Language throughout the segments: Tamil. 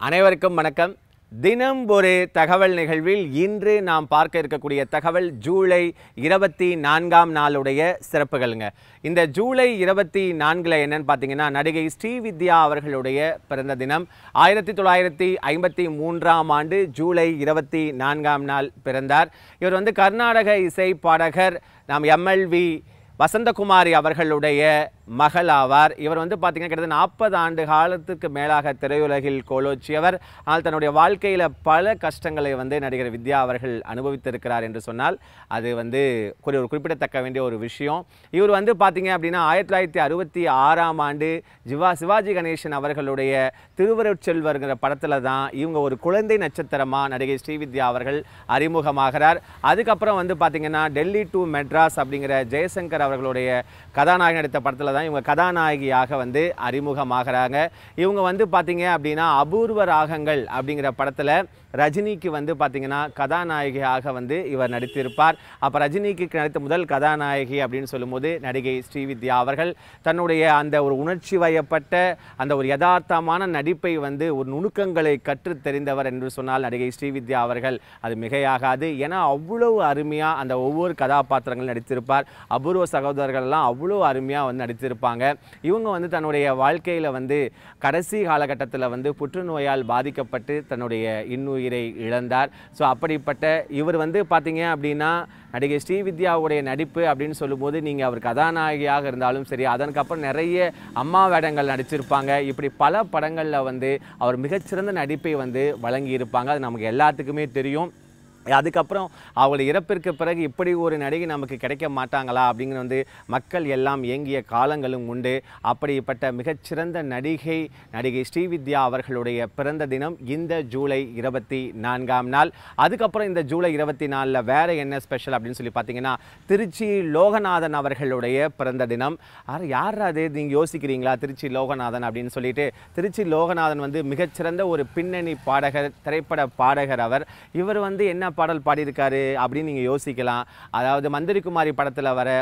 அனைவருக்கும் வணக்கம் தினம் ஒரு தகவல் நிகழ்வில் இன்று நாம் பார்க்க இருக்கக்கூடிய தகவல் ஜூலை இருபத்தி நான்காம் நாளுடைய சிறப்புகளுங்க இந்த ஜூலை இருபத்தி நான்கில் என்னன்னு பார்த்தீங்கன்னா நடிகை ஸ்ரீவித்யா அவர்களுடைய பிறந்த தினம் ஆயிரத்தி தொள்ளாயிரத்தி ஐம்பத்தி மூன்றாம் ஆண்டு ஜூலை இருபத்தி நான்காம் நாள் பிறந்தார் இவர் வந்து கர்நாடக இசை பாடகர் நாம் எம்எல்வி வசந்தகுமாரி அவர்களுடைய மகள் ஆவார் இவர் வந்து பார்த்தீங்கன்னா கிட்டத்தட்ட நாற்பது ஆண்டு காலத்துக்கு மேலாக திரையுலகில் கோலோச்சியவர் ஆனால் தன்னுடைய வாழ்க்கையில் பல கஷ்டங்களை வந்து நடிகர் வித்யா அவர்கள் அனுபவித்திருக்கிறார் என்று சொன்னால் அது வந்து ஒரு ஒரு குறிப்பிடத்தக்க வேண்டிய ஒரு விஷயம் இவர் வந்து பார்த்தீங்க அப்படின்னா ஆயிரத்தி தொள்ளாயிரத்தி அறுபத்தி ஆறாம் ஆண்டு ஜிவா சிவாஜி கணேசன் அவர்களுடைய திருவருட்செல்வர்ங்கிற படத்தில் தான் இவங்க ஒரு குழந்தை நட்சத்திரமாக நடிகை ஸ்ரீவித்யா அவர்கள் அறிமுகமாகிறார் அதுக்கப்புறம் வந்து பார்த்தீங்கன்னா டெல்லி டு மெட்ராஸ் அப்படிங்கிற ஜெயசங்கர் அவர்களுடைய கதாநாயகன் நடித்த படத்தில் தான் இவங்க கதாநாயகியாக வந்து அறிமுகமாகறாங்க இவங்க வந்து பார்த்தீங்க அப்படின்னா அபூர்வ ராகங்கள் அப்படிங்கிற படத்தில் ரஜினிக்கு வந்து பார்த்தீங்கன்னா கதாநாயகியாக வந்து இவர் நடித்திருப்பார் அப்போ ரஜினிக்கு நடித்த முதல் கதாநாயகி அப்படின்னு சொல்லும்போது நடிகை ஸ்ரீவித்யா அவர்கள் தன்னுடைய அந்த ஒரு உணர்ச்சி வயப்பட்ட அந்த ஒரு யதார்த்தமான நடிப்பை வந்து ஒரு நுணுக்கங்களை கற்றுத் தெரிந்தவர் என்று சொன்னால் நடிகை ஸ்ரீவித்யா அவர்கள் அது மிகையாகாது ஏன்னா அவ்வளவு அருமையாக அந்த ஒவ்வொரு கதாபாத்திரங்கள் நடித்திருப்பார் அபூர்வ சகோதரர்கள்லாம் அவ்வளோ அருமையாக வந்து நடித்திருப்பாங்க இவங்க வந்து தன்னுடைய வாழ்க்கையில் வந்து கடைசி காலகட்டத்தில் வந்து புற்றுநோயால் பாதிக்கப்பட்டு தன்னுடைய இன்னுயிரை இழந்தார் ஸோ அப்படிப்பட்ட இவர் வந்து பார்த்தீங்க அப்படின்னா நடிகை ஸ்ரீவித்யாவுடைய நடிப்பு அப்படின்னு சொல்லும்போது நீங்கள் அவர் கதாநாயகியாக இருந்தாலும் சரி அதற்கப்புறம் நிறைய அம்மா வேடங்கள் நடிச்சிருப்பாங்க இப்படி பல படங்களில் வந்து அவர் மிகச்சிறந்த நடிப்பை வந்து வழங்கியிருப்பாங்க அது நமக்கு எல்லாத்துக்குமே தெரியும் அதுக்கப்புறம் அவங்களுடைய இறப்பிற்கு பிறகு இப்படி ஒரு நடிகை நமக்கு கிடைக்க மாட்டாங்களா அப்படிங்கிற வந்து மக்கள் எல்லாம் ஏங்கிய காலங்களும் உண்டு அப்படிப்பட்ட மிகச்சிறந்த நடிகை நடிகை ஸ்ரீவித்யா அவர்களுடைய பிறந்த தினம் இந்த ஜூலை இருபத்தி நான்காம் நாள் அதுக்கப்புறம் இந்த ஜூலை இருபத்தி நாலில் வேற என்ன ஸ்பெஷல் அப்படின்னு சொல்லி பார்த்தீங்கன்னா திருச்சி லோகநாதன் அவர்களுடைய பிறந்த தினம் யார் யார் அது நீங்கள் யோசிக்கிறீங்களா திருச்சி லோகநாதன் அப்படின்னு சொல்லிட்டு திருச்சி லோகநாதன் வந்து மிகச்சிறந்த ஒரு பின்னணி பாடகர் திரைப்பட பாடகர் அவர் இவர் வந்து என்ன பாடல் பாடியிருக்காரு அப்படின்னு நீங்கள் யோசிக்கலாம் அதாவது மந்திரிக்குமாரி படத்தில் வர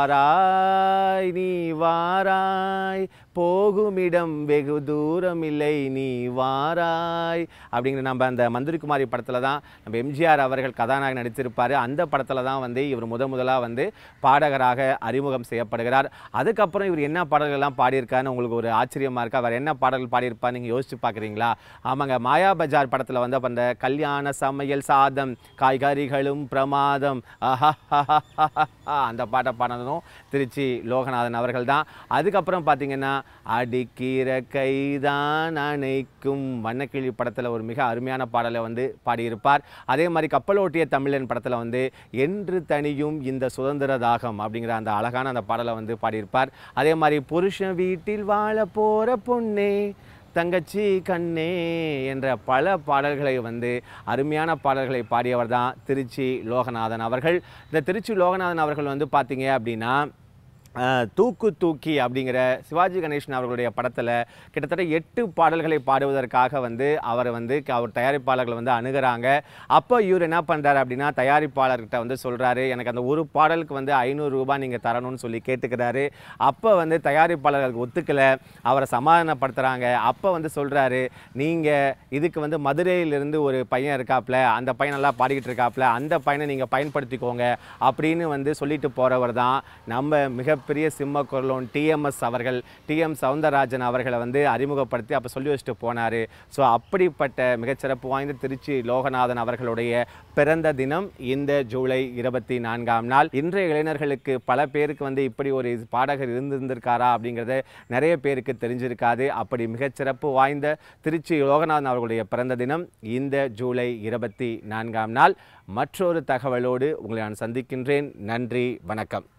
வாராய் நீ வாராய் போகுமிடம் வெகு தூரம் இல்லை நீ வாராய் அப்படிங்கிற நம்ம அந்த மந்திரிக்குமாரி படத்தில் தான் நம்ம எம்ஜிஆர் அவர்கள் கதாநாயகன் நடித்திருப்பார் அந்த படத்தில் தான் வந்து இவர் முத முதலாக வந்து பாடகராக அறிமுகம் செய்யப்படுகிறார் அதுக்கப்புறம் இவர் என்ன பாடல்கள்லாம் பாடியிருக்காருன்னு உங்களுக்கு ஒரு ஆச்சரியமாக இருக்கா அவர் என்ன பாடல்கள் பாடியிருப்பார் நீங்கள் யோசிச்சு பார்க்குறீங்களா ஆமாங்க மாயா பஜார் படத்தில் வந்து அப்ப அந்த கல்யாண சமையல் சாதம் காய்கறிகளும் பிரமாதம் ஆஹா அந்த பாட்டை பாடினதும் திருச்சி லோகநாதன் அவர்கள் தான் அதுக்கப்புறம் பார்த்தீங்கன்னா அடிக்கிற கைதான் அணைக்கும் வண்ணக்கிளி படத்தில் ஒரு மிக அருமையான பாடலை வந்து பாடியிருப்பார் அதே மாதிரி கப்பலோட்டிய தமிழன் படத்தில் வந்து என்று தனியும் இந்த சுதந்திர தாகம் அப்படிங்கிற அந்த அழகான அந்த பாடலை வந்து பாடியிருப்பார் அதே மாதிரி புருஷன் வீட்டில் வாழ போகிற பொண்ணே தங்கச்சி கண்ணே என்ற பல பாடல்களை வந்து அருமையான பாடல்களை பாடியவர் தான் திருச்சி லோகநாதன் அவர்கள் இந்த திருச்சி லோகநாதன் அவர்கள் வந்து பார்த்தீங்க அப்படின்னா அஹ், தூக்கு தூக்கி அப்படிங்கிற சிவாஜி கணேசன் அவர்களுடைய படத்தில் கிட்டத்தட்ட எட்டு பாடல்களை பாடுவதற்காக வந்து அவர் வந்து க- அவர் தயாரிப்பாளர்கள் வந்து அணுகுறாங்க அப்போ இவர் என்ன பண்ணுறாரு அப்படின்னா தயாரிப்பாளர்கிட்ட வந்து சொல்கிறாரு எனக்கு அந்த ஒரு பாடலுக்கு வந்து ஐநூறு ரூபாய் நீங்கள் தரணும்னு சொல்லி கேட்டுக்கிறாரு அப்போ வந்து தயாரிப்பாளர்களுக்கு ஒத்துக்கலை அவரை சமாதானப்படுத்துகிறாங்க அப்போ வந்து சொல்கிறாரு நீங்கள் இதுக்கு வந்து மதுரையிலிருந்து ஒரு பையன் இருக்காப்புல அந்த பையன் நல்லா பாடிக்கிட்டு இருக்காப்புல அந்த பையனை நீங்கள் பயன்படுத்திக்கோங்க அப்படின்னு வந்து சொல்லிட்டு போகிறவர் தான் நம்ம மிகப்பெரிய சிம்ம குரலோன் டிஎம்எஸ் அவர்கள் டிஎம் சவுந்தரராஜன் அவர்களை வந்து அறிமுகப்படுத்தி அப்போ சொல்லி வச்சுட்டு போனார் ஸோ அப்படிப்பட்ட மிகச்சிறப்பு வாய்ந்த திருச்சி லோகநாதன் அவர்களுடைய பிறந்த தினம் இந்த ஜூலை இருபத்தி நான்காம் நாள் இன்றைய இளைஞர்களுக்கு பல பேருக்கு வந்து இப்படி ஒரு பாடகர் இருந்திருந்திருக்காரா அப்படிங்கிறத நிறைய பேருக்கு தெரிஞ்சிருக்காது அப்படி மிகச்சிறப்பு வாய்ந்த திருச்சி லோகநாதன் அவர்களுடைய பிறந்த தினம் இந்த ஜூலை இருபத்தி நான்காம் நாள் மற்றொரு தகவலோடு உங்களை நான் சந்திக்கின்றேன் நன்றி வணக்கம்